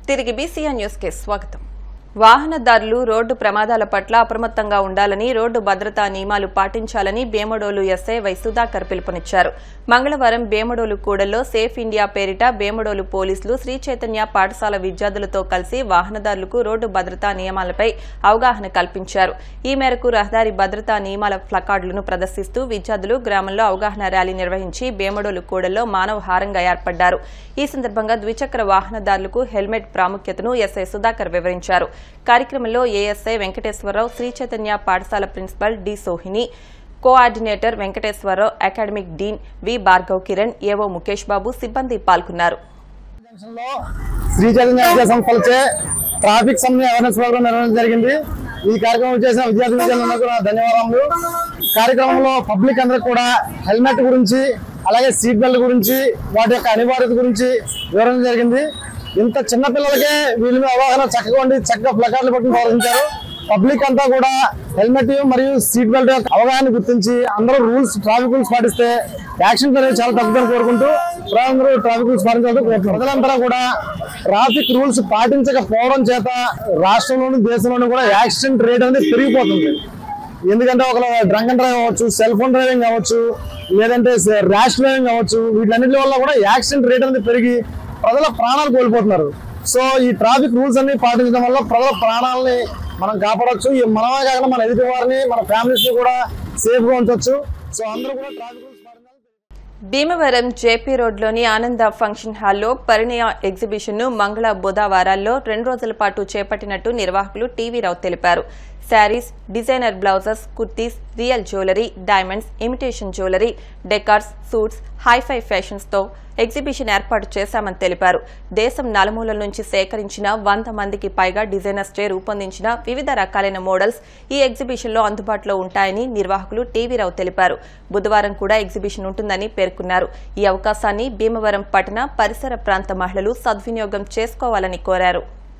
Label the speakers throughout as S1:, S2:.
S1: తిరిగి BCN news కి స్వాగతం వాహనదారులు రోడ్డు ప్రమాదాల పట్ల అప్రమత్తంగా ఉండాలని రోడ్డు భద్రతా నియమాలు పాటించాలని బేమడోలు ఎస్ఐ వై సుధాకర్ పిలుపునిచ్చారు మంగళవారం బేమడోలు కూడల్లో సేఫ్ ఇండియా పేరిట బేమడోలు పోలీసులు శ్రీ చైతన్య పాఠశాల విద్యార్థులతో కలిసి వాహనదారులకు రోడ్డు భద్రతా నియమాలపై అవగాహన కల్పించారు ఈ మేరకు రహదారి భద్రతా నియమాల ప్లకార్డులను ప్రదర్శిస్తూ విద్యార్థులు గ్రామంలో అవగాహన ర్యాలీ నిర్వహించి బేమడోలు కూడల్లో మానవ హారంగా ఏర్పడ్డారు ఈ సందర్భంగా ద్విచక్ర వాహనదారులకు హెల్మెట్ ప్రాముఖ్యతను ఎస్ఐ సుధాకర్ వివరించారు కార్యక్రమంలో ఏఎస్ఐ వెంకటేశ్వరరావు శ్రీ చైతన్య పాఠశాల principal D Sohini coordinator Venkateswara Rao academic dean V Bhargav Kiran A O Mukesh బాబు సిబ్బంది పాల్గొన్నారు
S2: జంక్షన్లో శ్రీ చైతన్య విద్యా సంస్థలచే ట్రాఫిక్ సంబంధించిన అవేర్నెస్ ప్రోగ్రామ్ నిర్వహించడం జరిగింది ఈ కార్యక్రమం చేసిన విద్యార్థి విద్యార్థులందరూ నా ధన్యవాదములు కార్యక్రమంలో పబ్లిక్ అందరికి కూడా హెల్మెట్ గురించి అలాగే సీట్ బెల్ట్ గురించి వాటి యొక్క అనివార్యత గురించి వివరించడం జరిగింది ఇంత చిన్న పిల్లలకే వీళ్ళ మీద అవగాహన చక్కగా ఉండి చక్కగా ప్లకార్డులు పట్టుకుని ప్రవర్తించారు పబ్లిక్ అంతా కూడా హెల్మెట్ మరియు సీట్ బెల్ట్ యొక్క అవగాహన గుర్తించి అందరూ రూల్స్ ట్రాఫిక్ రూల్స్ పాటిస్తే యాక్సిడెంట్ అనేది చాలా తగ్గుదని కోరుకుంటూ అందరూ ట్రాఫిక్ రూల్స్ పాటించాలని కోరుతున్నారు ప్రజలందరూ కూడా ట్రాఫిక్ రూల్స్ పాటించకపోవడం చేత రాష్ట్రంలోని దేశంలోనూ కూడా యాక్సిడెంట్ రేట్ అనేది పెరిగిపోతుంది ఎందుకంటే ఒక డ్రంక్ అండ్ డ్రైవ్ అవ్వచ్చు సెల్ ఫోన్ డ్రైవింగ్ అవ్వచ్చు లేదంటే ర్యాష్ డ్రైవింగ్ అవ్వచ్చు వీటన్నిటి వల్ల కూడా యాక్సిడెంట్ రేట్ అనేది పెరిగి ప్రజల ప్రాణాలు కోల్పోతున్నారు సో ఈ ట్రాఫిక్ రూల్స్ అన్ని పాటించడం వల్ల ప్రజల ప్రాణాలని మనం కాపాడొచ్చు ఈ మనమే కాకుండా మన ఎదుటి వారిని మన ఫ్యామిలీస్ ని కూడా సేఫ్ గా ఉంచవచ్చు సో అందరూ కూడా ట్రాఫిక్ రూల్స్ పాటించాలి
S1: భీమవరం జేపీ రోడ్లోని ఆనంద ఫంక్షన్ హాల్లో పరిణయ ఎగ్జిబిషన్ ను మంగళ బుధవారాల్లో రెండు రోజుల పాటు చేపట్టినట్టు నిర్వాహకులు టీవీ రావు తెలిపారు saris designer blouses kurtis real jewellery diamonds imitation jewellery decors suits hi fi fashions తో ఎగ్జిబిషన్ ఏర్పాటు చేశామని తెలిపారు దేశం నలుమూలల నుంచి సేకరించిన వంద మందికి పైగా డిజైనర్స్ చే రూపొందించిన వివిధ రకాలైన మోడల్స్ ఈ ఎగ్జిబిషన్లో అందుబాటులో ఉంటాయని నిర్వాహకులు టీవీరావు తెలిపారు బుధవారం కూడా ఎగ్జిబిషన్ ఉంటుందని పేర్కొన్నారు ఈ అవకాశాన్ని భీమవరం పట్టణ పరిసర ప్రాంత మహిళలు సద్వినియోగం చేసుకోవాలని కోరారు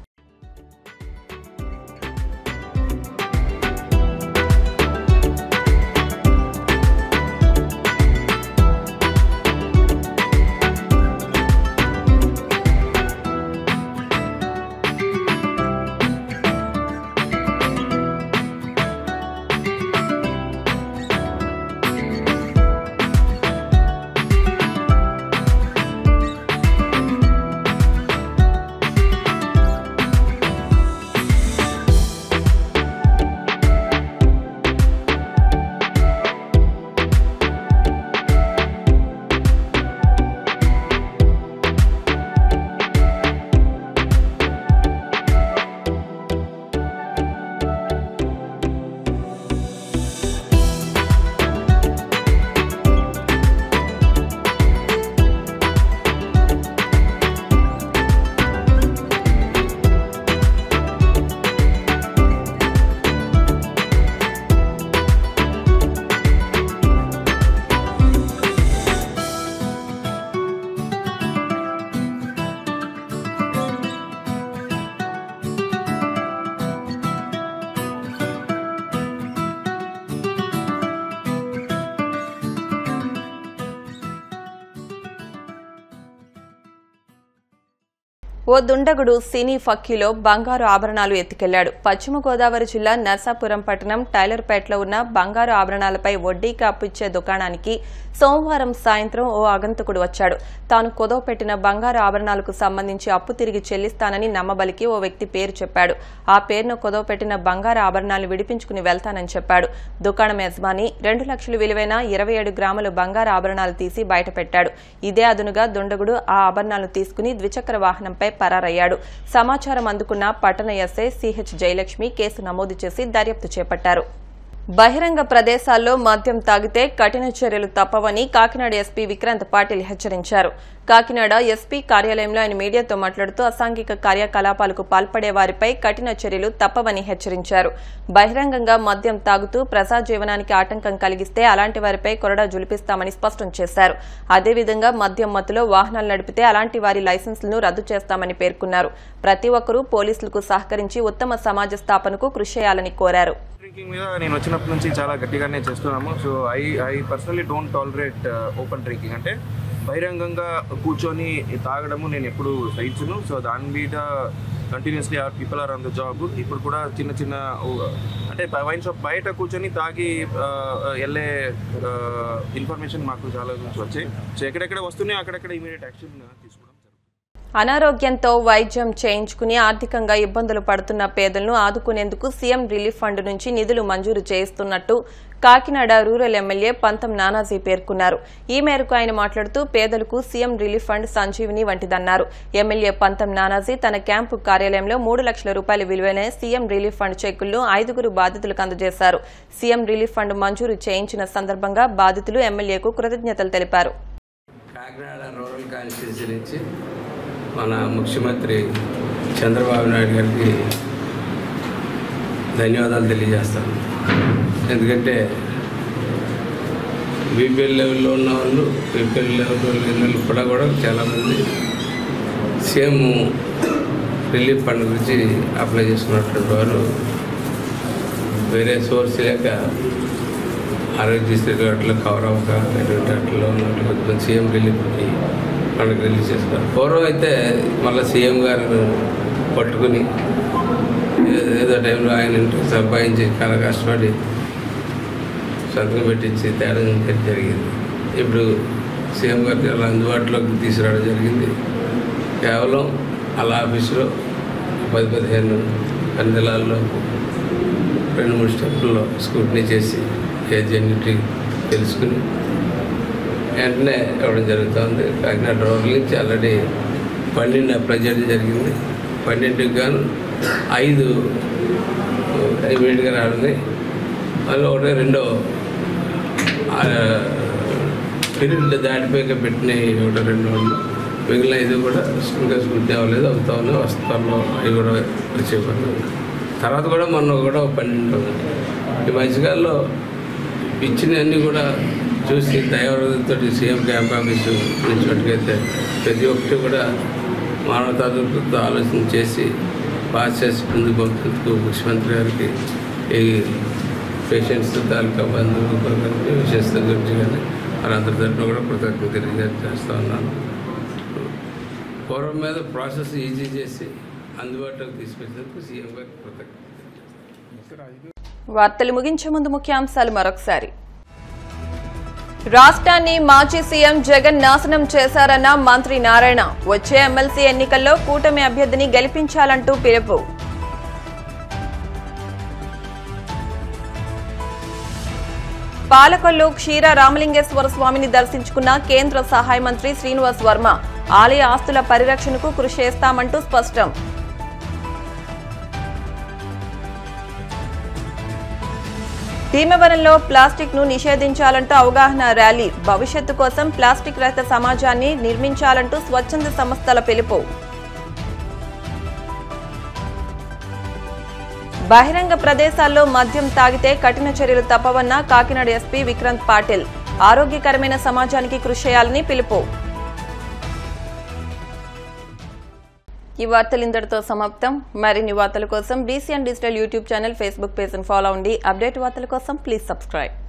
S1: ఓ దుండగుడు సినీ ఫక్కీలో బంగారు ఆభరణాలు ఎత్తుకెళ్లాడు పశ్చిమ గోదావరి జిల్లా నర్సాపురం పట్టణం టైలర్పేటలో ఉన్న బంగారు ఆభరణాలపై వడ్డీకి అప్పిచ్చే దుకాణానికి సోమవారం సాయంత్రం ఓ ఆగంతకుడు వచ్చాడు తాను కుదవ పెట్టిన బంగారు ఆభరణాలకు సంబంధించి అప్పు తిరిగి చెల్లిస్తానని నమ్మబలికి ఓ వ్యక్తి పేరు చెప్పాడు ఆ పేరును కుదవ పెట్టిన బంగారు ఆభరణాలు విడిపించుకుని వెళ్తానని చెప్పాడు దుకాణం యజమాని రెండు లక్షలు విలువైన ఇరవై ఏడు గ్రాముల బంగారు ఆభరణాలు తీసి బయటపెట్టాడు ఇదే అదునుగా దుండగుడు ఆ ఆభరణాలు తీసుకుని ద్విచక్ర వాహనంపై పరారయ్యాడు సమాచారం అందుకున్న పట్టణ ఎస్ఐ సిహెచ్ జయలక్ష్మి కేసు నమోదు చేసి దర్యాప్తు చేపట్టారు బహిరంగ ప్రదేశాల్లో మద్యం తాగితే కఠిన చర్యలు తప్పవని కాకినాడ ఎస్పీ విక్రాంత్ పాటిల్ హెచ్చరించారు కాకినాడ ఎస్పీ కార్యాలయంలో ఆయన మీడియాతో మాట్లాడుతూ అసాంఘిక కార్యకలాపాలకు పాల్పడే వారిపై కఠిన చర్యలు తప్పవని హెచ్చరించారు బహిరంగంగా మద్యం తాగుతూ ప్రజా జీవనానికి ఆటంకం కలిగిస్తే అలాంటి వారిపై కొరడా జులిపిస్తామని స్పష్టం చేశారు అదేవిధంగా మద్యం మత్తులో వాహనాలు నడిపితే అలాంటి వారి లైసెన్సులను రద్దు చేస్తామని పేర్కొన్నారు ప్రతి ఒక్కరూ పోలీసులకు సహకరించి ఉత్తమ సమాజ స్థాపనకు కృషి చేయాలని కోరారు
S3: డ్రింకింగ్ మీద నేను వచ్చినప్పటి నుంచి చాలా గట్టిగానే చేస్తున్నాము so I I personally don't tolerate open drinking అంటే బహిరంగంగా కూర్చొని తాగడము నేను ఎప్పుడు సహించను సో దాని మీద continuously are people are on the job ఇప్పుడు కూడా చిన్న చిన్న ఓ, అంటే వైన్ షాప్ బయట కూర్చొని తాగి ఆ, వెళ్ళే ఇన్ఫర్మేషన్ మాకు చాలా నుంచి వచ్చాయి సో ఎక్కడెక్కడ వస్తున్నాయి అక్కడెక్కడ ఇమీడియట్ యాక్షన్ తీసుకోవడం జరుగుతుంది
S1: అనారోగ్యంతో వైద్యం చేయించుకుని ఆర్థికంగా ఇబ్బందులు పడుతున్న పేదలను ఆదుకునేందుకు సీఎం రిలీఫ్ ఫండ్ నుంచి నిధులు మంజూరు చేయిస్తున్నట్టు కాకినాడ రూరల్ ఎమ్మెల్యే పంతం నానాజీ పేర్కొన్నారు ఈ మేరకు ఆయన మాట్లాడుతూ పేదలకు సీఎం రిలీఫ్ ఫండ్ సంజీవిని వంటిదన్నారు ఎమ్మెల్యే పంతం నానాజీ తన క్యాంపు కార్యాలయంలో మూడు లక్షల రూపాయల విలువైన సీఎం రిలీఫ్ ఫండ్ చెక్కులను ఐదుగురు బాధితులకు అందజేశారు సీఎం రిలీఫ్ ఫండ్ మంజూరు చేయించిన సందర్భంగా బాధితులు ఎమ్మెల్యేకు కృతజ్ఞతలు తెలిపారు
S4: కాకినాడ రూరల్ కాన్స్టిట్యూన్సీ నుంచి మన ముఖ్యమంత్రి చంద్రబాబు నాయుడు గారికి ధన్యవాదాలు తెలియజేస్తాను ఎందుకంటే బీపీఎల్ లెవెల్లో ఉన్న వాళ్ళు బీపీఎల్ లెవెల్లో లేని వాళ్ళు కూడా కూడా చాలామంది సీఎం రిలీఫ్ ఫండ్ గురించి అప్లై చేసుకున్నటువంటి వారు వేరే సోర్స్ లేక ఆరోగ్యశ్రీ వాటిలో కవర్ అవ్వక ఎటువంటి వాటిలో ఉన్నట్టు కొంతమంది సీఎం రిలీఫ్కి మనకు రిలీజ్ చేస్తారు పూర్వం అయితే మళ్ళీ సీఎం గారు పట్టుకుని ఏ- ఏదో టైంలో ఆయన ఇంట్లో సంపాదించి చాలా కష్టపడి సంతకం పెట్టించి తేడా చేయడం జరిగింది ఇప్పుడు సీఎం గారికి అలా అందుబాటులోకి తీసుకురావడం జరిగింది కేవలం అలా ఆఫీసులో పది పదిహేను పందిలాల్లో రెండు మూడు స్టెప్పుల్లో స్కూటీ చేసి ఏ జెన్యుటీ తెలుసుకుని వెంటనే ఇవ్వడం జరుగుతుంది కాకినాడ రోడ్ల నుంచి ఆల్రెడీ పన్నెండు అప్లై చేయడం జరిగింది పన్నెండుకి గాను ఐదు ఇమీడియట్గా రావడం అందులో ఒకటి రెండో పీరియడ్ దాటిపోయాక పెట్టినవి ఒకటి రెండు వాళ్ళు మిగిలిన ఐదు కూడా ఇంకా స్కూటీ అవ్వలేదు అవుతా ఉన్నాయి వస్తాను అవి కూడా వచ్చే పని తర్వాత కూడా మొన్న కూడా ఒక పన్నెండు ఈ మధ్యకాలంలో ఇచ్చినవన్నీ కూడా చూసి దయావృతంతో సీఎం క్యాంప్ ఆఫీసు నుంచి మటుకైతే ప్రతి ఒక్కటి కూడా మానవతాతో ఆలోచన చేసి పాస్ చేసి ముందుకు పంపేందుకు ముఖ్యమంత్రి గారికి ఈ పేషెంట్స్ తాలూకా బంధువులు కానీ విశేషత గురించి కానీ వారందరి తరఫున కూడా కృతజ్ఞత తెలియజేస్తా ఉన్నాను పూర్వం మీద ప్రాసెస్ ఈజీ చేసి అందుబాటులోకి తీసుకొచ్చినందుకు సీఎం గారికి కృతజ్ఞత
S1: వార్తలు ముగించే ముందు ముఖ్యాంశాలు మరొకసారి రాష్ట్రాన్ని మాజీ సీఎం జగన్ నాశనం చేశారన్న మంత్రి నారాయణ వచ్చే ఎమ్మెల్సీ ఎన్నికల్లో కూటమి అభ్యర్థిని గెలిపించాలంటూ పిలుపు పాలకొల్లు క్షీర రామలింగేశ్వర స్వామిని దర్శించుకున్న కేంద్ర సహాయ మంత్రి శ్రీనివాస్ వర్మ ఆలయ ఆస్తుల పరిరక్షణకు కృషి చేస్తామంటూ స్పష్టం భీమవరంలో ప్లాస్టిక్ ను నిషేధించాలంటూ అవగాహన ర్యాలీ భవిష్యత్తు కోసం ప్లాస్టిక్ రహిత సమాజాన్ని నిర్మించాలంటూ స్వచ్ఛంద సంస్థల పిలుపు బహిరంగ ప్రదేశాల్లో మద్యం తాగితే కఠిన చర్యలు తప్పవన్న కాకినాడ ఎస్పీ విక్రాంత్ పాటిల్ ఆరోగ్యకరమైన సమాజానికి కృషి చేయాలని పిలుపు ఈ వార్తలు ఇంతటితో సమాప్తం మరిన్ని వార్తల కోసం BCN digital YouTube channel Facebook పేజ్ను ఫాలో అవ్వండి అప్డేట్ వార్తల కోసం ప్లీజ్ సబ్స్క్రైబ్